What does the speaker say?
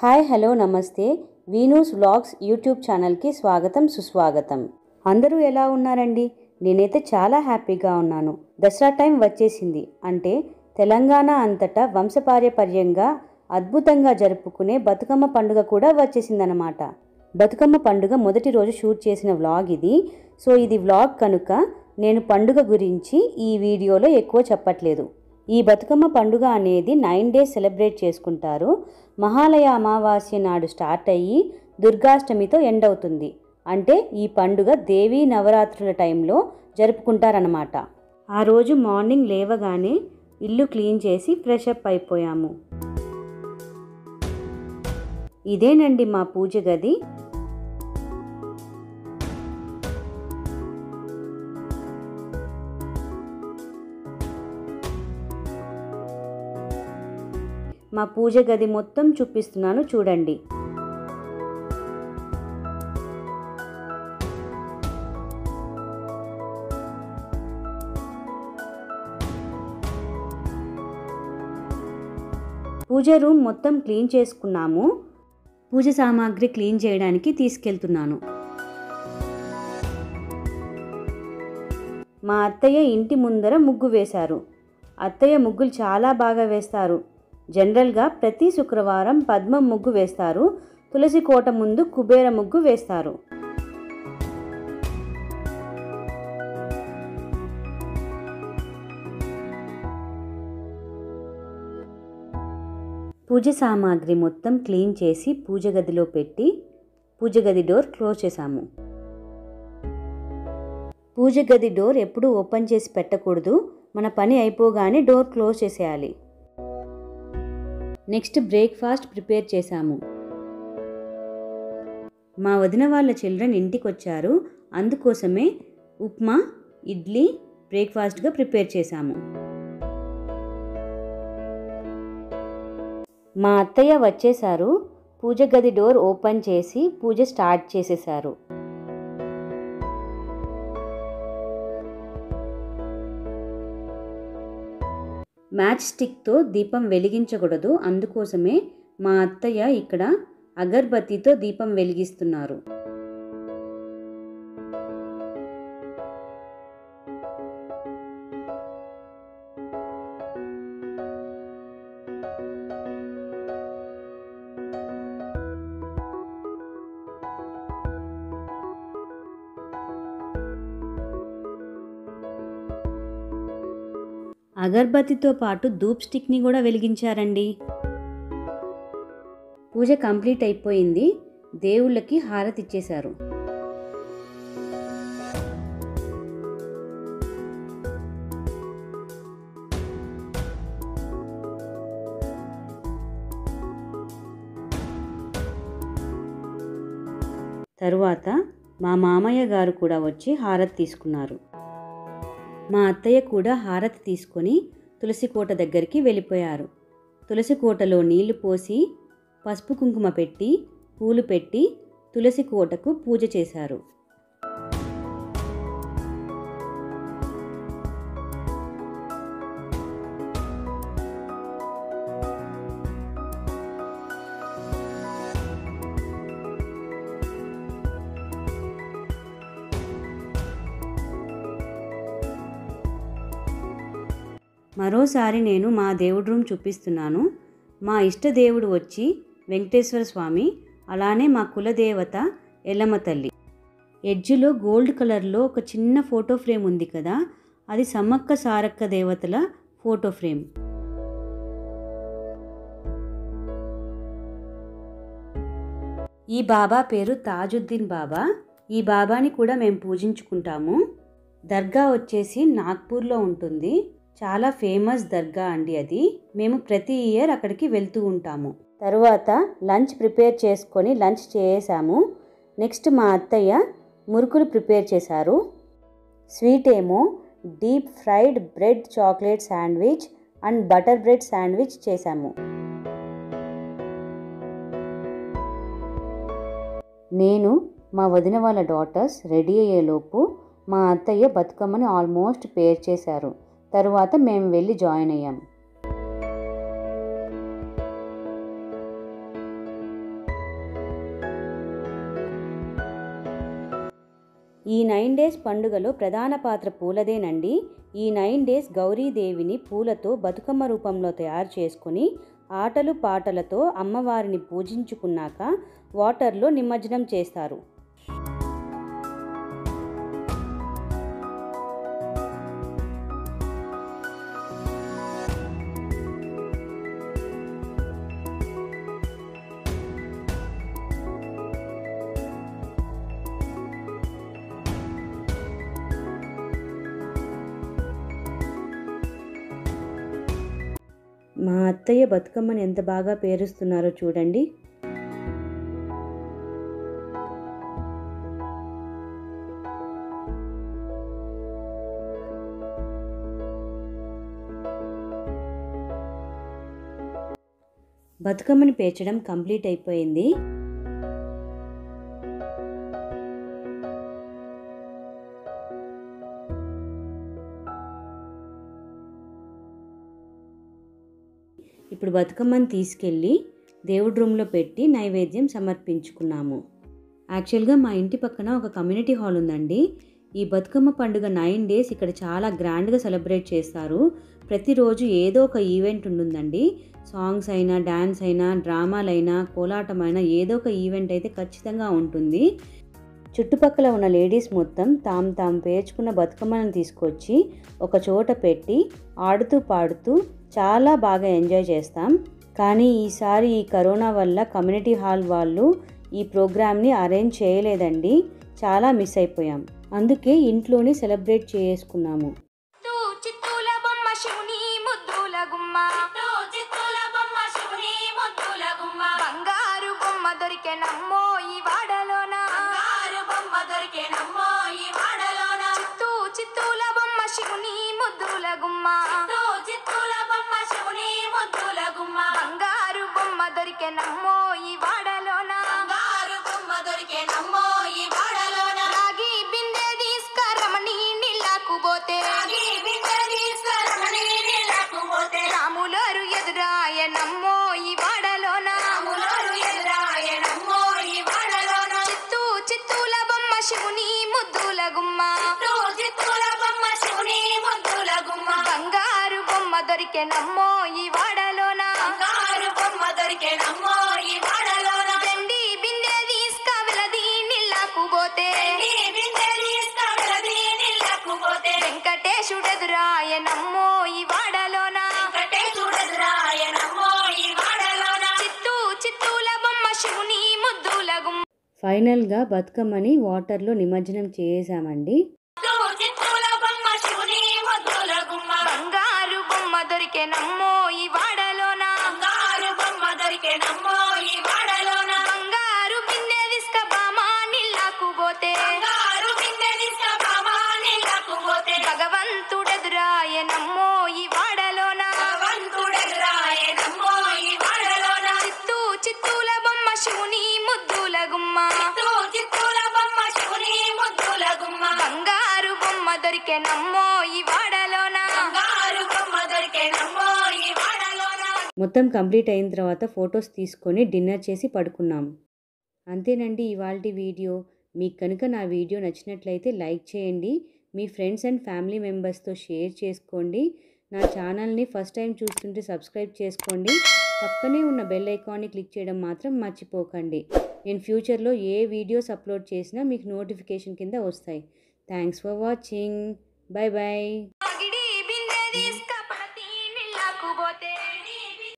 hi hello నమస్తే Veenu's vlogs YouTube ఛానల్కి స్వాగతం సుస్వాగతం అందరూ ఎలా ఉన్నారండి నేనైతే చాలా హ్యాపీగా ఉన్నాను దసరా టైం వచ్చేసింది అంటే తెలంగాణ అంతటా వంశపార్యపర్యంగా అద్భుతంగా జరుపుకునే బతుకమ్మ పండుగ కూడా వచ్చేసిందనమాట బతుకమ్మ పండుగ మొదటి రోజు షూట్ చేసిన వ్లాగ్ ఇది సో ఇది వ్లాగ్ కనుక నేను పండుగ గురించి ఈ వీడియోలో ఎక్కువ చెప్పట్లేదు ఈ బతుకమ్మ పండుగ అనేది నైన్ డేస్ సెలబ్రేట్ చేసుకుంటారు మహాలయ అమావాస్య నాడు స్టార్ట్ అయ్యి దుర్గాష్టమితో ఎండ్ అవుతుంది అంటే ఈ పండుగ దేవీ నవరాత్రుల టైంలో జరుపుకుంటారన్నమాట ఆ రోజు మార్నింగ్ లేవగానే ఇల్లు క్లీన్ చేసి ఫ్రెష్ అప్ అయిపోయాము ఇదేనండి మా పూజ గది మా పూజ గది మొత్తం చూపిస్తున్నాను చూడండి పూజ రూమ్ మొత్తం క్లీన్ చేసుకున్నాము పూజ సామాగ్రి క్లీన్ చేయడానికి తీసుకెళ్తున్నాను మా అత్తయ్య ఇంటి ముందర ముగ్గు వేశారు అత్తయ్య ముగ్గులు చాలా బాగా వేస్తారు జనరల్గా ప్రతి శుక్రవారం పద్మం ముగ్గు వేస్తారు తులసి కోట ముందు కుబేర ముగ్గు వేస్తారు పూజ సామాగ్రి మొత్తం క్లీన్ చేసి పూజ గదిలో పెట్టి పూజ గది డోర్ క్లోజ్ చేశాము పూజ గది డోర్ ఎప్పుడూ ఓపెన్ చేసి పెట్టకూడదు మన పని అయిపోగానే డోర్ క్లోజ్ చేసేయాలి నెక్స్ట్ బ్రేక్ఫాస్ట్ ప్రిపేర్ చేశాము మా వదిన వాళ్ళ చిల్డ్రన్ ఇంటికి వచ్చారు అందుకోసమే ఉప్మా ఇడ్లీ బ్రేక్ఫాస్ట్గా ప్రిపేర్ చేశాము మా అత్తయ్య వచ్చేశారు పూజ గది డోర్ ఓపెన్ చేసి పూజ స్టార్ట్ చేసేశారు మ్యాచ్ స్టిక్తో దీపం వెలిగించకూడదు అందుకోసమే మా అత్తయ్య ఇక్కడ అగర్బత్తితో దీపం వెలిగిస్తున్నారు అగర్బత్తితో పాటు ధూప్ స్టిక్ని కూడా వెలిగించారండి పూజ కంప్లీట్ అయిపోయింది దేవుళ్ళకి హారతి ఇచ్చేశారు తరువాత మా మామయ్య గారు కూడా వచ్చి హారతి తీసుకున్నారు మా అత్తయ్య కూడా హారతి తీసుకొని తులసి కోట దగ్గరికి వెళ్ళిపోయారు తులసి కోటలో నీళ్లు పోసి పసుపు కుంకుమ పెట్టి పూలు పెట్టి తులసి కోటకు పూజ చేశారు మరోసారి నేను మా దేవుడి రూమ్ చూపిస్తున్నాను మా ఇష్ట దేవుడు వచ్చి వెంకటేశ్వర స్వామి అలానే మా కులదేవత ఎల్లమ్మ తల్లి ఎడ్జ్లో గోల్డ్ కలర్లో ఒక చిన్న ఫోటో ఫ్రేమ్ ఉంది కదా అది సమ్మక్క సారక్క దేవతల ఫోటో ఫ్రేమ్ ఈ బాబా పేరు తాజుద్దీన్ బాబా ఈ బాబాని కూడా మేము పూజించుకుంటాము దర్గా వచ్చేసి నాగ్పూర్లో ఉంటుంది చాలా ఫేమస్ దర్గా అండి అది మేము ప్రతి ఇయర్ అక్కడికి వెళ్తూ ఉంటాము తరువాత లంచ్ ప్రిపేర్ చేసుకొని లంచ్ చేసాము నెక్స్ట్ మా అత్తయ్య మురుకులు ప్రిపేర్ చేశారు స్వీట్ ఏమో deep fried bread chocolate sandwich and butter bread sandwich చేశాము నేను మా వదిన వాళ్ళ డాటర్స్ రెడీ అయ్యేలోపు మా అత్తయ్య బతుకమ్మని ఆల్మోస్ట్ పేర్ చేశారు తరువాత మేము వెళ్ళి జాయిన్ అయ్యాం ఈ నైన్ డేస్ పండుగలో ప్రధాన పాత్ర పూలదేనండి ఈ నైన్ డేస్ గౌరీదేవిని పూలతో బతుకమ్మ రూపంలో తయారు చేసుకొని ఆటలు పాటలతో అమ్మవారిని పూజించుకున్నాక వాటర్లో నిమజ్జనం చేస్తారు మా అత్తయ్య బతుకమ్మని ఎంత బాగా పేరుస్తున్నారో చూడండి బతుకమ్మని పేర్చడం కంప్లీట్ అయిపోయింది ఇప్పుడు బతుకమ్మని తీసుకెళ్ళి దేవుడి రూమ్లో పెట్టి నైవేద్యం సమర్పించుకున్నాము యాక్చువల్గా మా ఇంటి పక్కన ఒక కమ్యూనిటీ హాల్ ఉందండి ఈ బతుకమ్మ పండుగ నైన్ డేస్ ఇక్కడ చాలా గ్రాండ్గా సెలబ్రేట్ చేస్తారు ప్రతిరోజు ఏదో ఒక ఈవెంట్ ఉంటుందండి సాంగ్స్ అయినా డ్యాన్స్ అయినా డ్రామాలైనా కోలాటమైనా ఏదో ఒక ఈవెంట్ అయితే ఖచ్చితంగా ఉంటుంది చుట్టుపక్కల ఉన్న లేడీస్ మొత్తం తాము తాము పేర్చుకున్న బతుకమ్మలను తీసుకొచ్చి ఒక చోట పెట్టి ఆడుతూ పాడుతూ చాలా బాగా ఎంజాయ్ చేస్తాం కానీ ఈసారి ఈ కరోనా వల్ల కమ్యూనిటీ హాల్ వాళ్ళు ఈ ప్రోగ్రామ్ని అరేంజ్ చేయలేదండి చాలా మిస్ అయిపోయాం అందుకే ఇంట్లోనే సెలబ్రేట్ చేసుకున్నాము చిత్తూ చిత్తూల బొమ్మ శివుని ముద్దుల గుమ్మ చిత్తూల బొమ్మ శివుని ముద్దుల గుమ్మ బంగారు బొమ్మ దొరికే నమ్మో ఈ వాడలోన బంగారు బొమ్మ దొరికే నమ్మో ఈ వాడలోన చిత్తూ చిత్తూల బొమ్మ శివుని ముద్దుల గుమ్మ చిత్తూల బొమ్మ శివుని ముద్దుల గుమ్మ బంగారు బొమ్మ దొరికే నమ్మో ఈ వాడలోన బంగారు బొమ్మ దొరికే నమ్మో ఈ వాడలోన రాగి బిందె తీసుకరమని నీళ్ళకు పోతే రాగి బిందె తీసుకరమని నీళ్ళకు పోతే రాములారు ఎదురాయ నమ్మో ఈ వాడలోన రాములారు ఎదురాయ నమ్మో ఈ వాడలోన చిత్తూ చిత్తూల బొమ్మ శివుని ముద్దుల గుమ్మ చిత్తూల బొమ్మ శివుని ముద్దుల గుమ్మ బంగారు బొమ్మ దొరికే నమ్మో ఈ వాడలోన బంగారు బొమ్మ దొరికే నమ్మో ఈ వాడలోన దండి బిందె తీసుకవలది నీళ్ళకు పోతే బిందె తీసుకవలది నీళ్ళకు పోతే వెంకటేశుడెదురాయ నమ్మో ఈ వాడలోన వెంకటేశుడెదురాయ నమ్మో ఈ వాడలోన చిత్తూ చిత్తూల బొమ్మ శివుని ముద్దుల గుమ్మ ఫైనల్గా బతుకమ్మని వాటర్లో నిమజ్జనం చేసామండి చిత్తూల బొమ్మ శివుని ముద్దుల గుమ్మ బంగారు బొమ్మ దొరికే నమ్మో ఈ వాడలోన బంగారు బొమ్మ దొరికే నమ్మో ఈ వాడలోన బంగారు బిందె తీసుక బామా నీళ్ళకు పోతే బంగారు బిందె తీసుక బామా నీళ్ళకు పోతే భగవంతుడెదురాయ నమ్మో ఈ వాడలోన భగవంతుడెదురాయ నమ్మో ఈ వాడలోన చిత్తూ చిత్తూల బొమ్మ శివుని ముద్దుల గుమ్మ చిత్తూల బొమ్మ శివుని ముద్దుల గుమ్మ బంగారు బొమ్మ దొరికే నమ్మో ఈ వాడలోన బంగారు బొమ్మ దొరికే నమ్మో ఈ వాడలోన మొత్తం కంప్లీట్ అయిన తర్వాత ఫొటోస్ తీసుకొని డిన్నర్ చేసి పడుకున్నాం అంతేనండి ఇవాళ వీడియో మీకు కనుక నా వీడియో నచ్చినట్లయితే లైక్ చేయండి మీ ఫ్రెండ్స్ అండ్ ఫ్యామిలీ మెంబర్స్తో షేర్ చేసుకోండి నా ఛానల్ని ఫస్ట్ టైం చూస్తుంటే సబ్స్క్రైబ్ చేసుకోండి పక్కనే ఉన్న బెల్ ఐకాన్ని క్లిక్ చేయడం మాత్రం మర్చిపోకండి నేను ఫ్యూచర్లో ఏ వీడియోస్ అప్లోడ్ చేసినా మీకు నోటిఫికేషన్ కింద వస్తాయి thanks for watching bye bye పగిడి బిందె తీసుక పడతి నీళ్ళకు పోతే